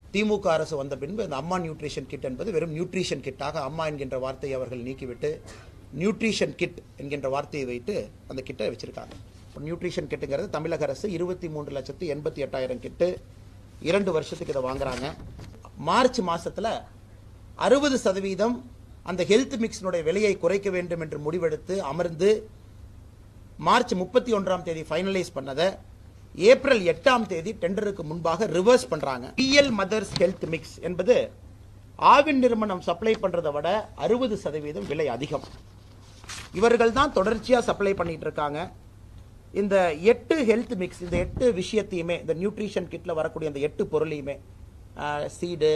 திமுக அரசு வந்த பின்பு இந்த அம்மா நியூட்ரிஷன் கிட் என்பது வெறும் நியூட்ரிஷன் கிட்டாக அம்மா என்கின்ற வார்த்தையை அவர்கள் நீக்கிவிட்டு நியூட்ரிஷன் கிட் என்கின்ற வார்த்தையை வைத்து அந்த கிட்டை வச்சிருக்காங்க இப்போ நியூட்ரிஷன் கிட்டுங்கிறது தமிழக அரசு இருபத்தி மூன்று லட்சத்து எண்பத்தி எட்டாயிரம் கிட்டு இரண்டு வருஷத்துக்கு இதை வாங்குறாங்க மார்ச் மாசத்துல அறுபது சதவீதம் அந்த ஹெல்த் மிக்ஸினுடைய விலையை குறைக்க வேண்டும் என்று முடிவெடுத்து அமர்ந்து மார்ச் முப்பத்தி ஒன்றாம் தேதி ஃபைனலைஸ் பண்ணதை ஏப்ரல் எட்டாம் தேதி டெண்டருக்கு முன்பாக ரிவர்ஸ் பண்றாங்க பிஎல் மதர்ஸ் ஹெல்த் மிக்ஸ் என்பது ஆவின் நிறுவனம் சப்ளை பண்றதை விட அறுபது சதவீதம் விலை அதிகம் இவர்கள் தான் தொடர்ச்சியா சப்ளை பண்ணிட்டு இருக்காங்க இந்த எட்டு ஹெல்த் மிக்ஸ் இந்த எட்டு விஷயத்தையுமே இந்த நியூட்ரிஷன் கிட்ல வரக்கூடிய அந்த எட்டு பொருளையுமே சீடு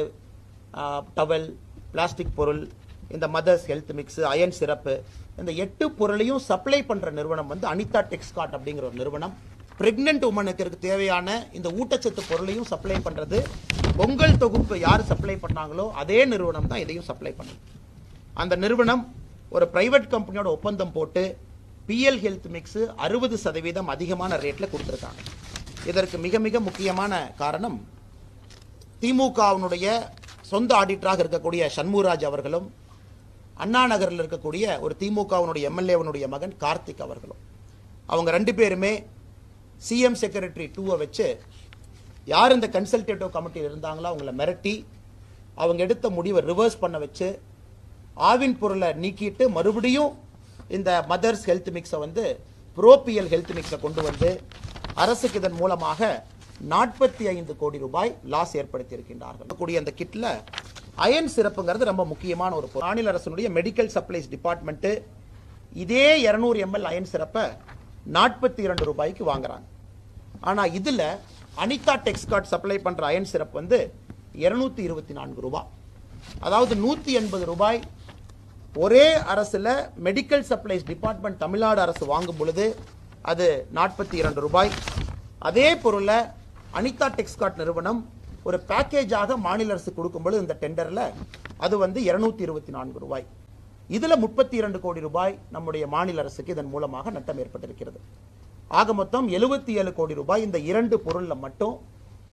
டவல் பிளாஸ்டிக் பொருள் இந்த மதர்ஸ் ஹெல்த் மிக்ஸ் அயன் சிறப்பு இந்த எட்டு பொருளையும் சப்ளை பண்ற நிறுவனம் வந்து அனிதா டெக்ஸ்கார்ட் அப்படிங்கிற ஒரு நிறுவனம் பிரெக்னென்ட் உமனுக்கு தேவையான இந்த ஊட்டச்சத்து பொருளையும் சப்ளை பண்றது பொங்கல் தொகுப்பு யார் சப்ளை பண்ணாங்களோ அதே நிறுவனம் தான் இதையும் சப்ளை பண்ணுது அந்த நிறுவனம் ஒரு பிரைவேட் கம்பெனியோட ஒப்பந்தம் போட்டு பிஎல் ஹெல்த் மிக்ஸ் அறுபது சதவீதம் அதிகமான ரேட்ல கொடுத்துருக்காங்க இதற்கு மிக மிக முக்கியமான காரணம் திமுகவினுடைய சொந்த ஆடிட்டராக இருக்கக்கூடிய சண்முகராஜ் அவர்களும் அண்ணா நகரில் இருக்கக்கூடிய ஒரு திமுகவினுடைய எம்எல்ஏவனுடைய மகன் கார்த்திக் அவர்களும் அவங்க ரெண்டு பேருமே சிஎம் செக்ரட்டரி டூவை வச்சு யார் இந்த கன்சல்டேட்டிவ் கமிட்டியில் இருந்தாங்களோ அவங்கள மிரட்டி அவங்க எடுத்த முடிவை ரிவர்ஸ் பண்ண வச்சு ஆவின் பொருளை நீக்கிட்டு மறுபடியும் இந்த மதர்ஸ் ஹெல்த் மிக்ஸை வந்து புரோபியல் ஹெல்த் மிக்ஸை கொண்டு வந்து அரசுக்கு இதன் மூலமாக நாற்பத்தி ஐந்து கோடி ரூபாய் லாஸ் ஏற்படுத்தி இருக்கின்றார்கள் கூடிய அந்த கிட்ல அயன் சிறப்புங்கிறது ரொம்ப முக்கியமான ஒரு பொருள். மாநில அரசினுடைய மெடிக்கல் சப்ளைஸ் டிபார்ட்மெண்ட் இதே 200 எம்எல் அயன் சிறப்பை நாற்பத்தி இரண்டு ரூபாய்க்கு வாங்குறாங்க ஆனா இதுல அனிதா டெக்ஸ்கார்ட் சப்ளை பண்ற அயன் சிறப்பு வந்து 224 இருபத்தி நான்கு ரூபாய் அதாவது நூத்தி எண்பது ரூபாய் ஒரே அரசுல மெடிக்கல் சப்ளைஸ் டிபார்ட்மெண்ட் தமிழ்நாடு அரசு வாங்கும் பொழுது அது நாற்பத்தி இரண்டு ரூபாய் அதே பொருளை அனிதா டெக்ஸ்கார்ட் நிறுவனம் ஒரு பேக்கேஜாக மாநில அரசு கொடுக்கும் பொழுது இந்த டெண்டர்ல அது வந்து 224 இருபத்தி நான்கு ரூபாய் இதுல முப்பத்தி இரண்டு கோடி ரூபாய் நம்முடைய மாநில அரசுக்கு இதன் மூலமாக நட்டம் ஏற்பட்டிருக்கிறது ஆக மொத்தம் 77 ஏழு கோடி ரூபாய் இந்த இரண்டு பொருள்ல மட்டும்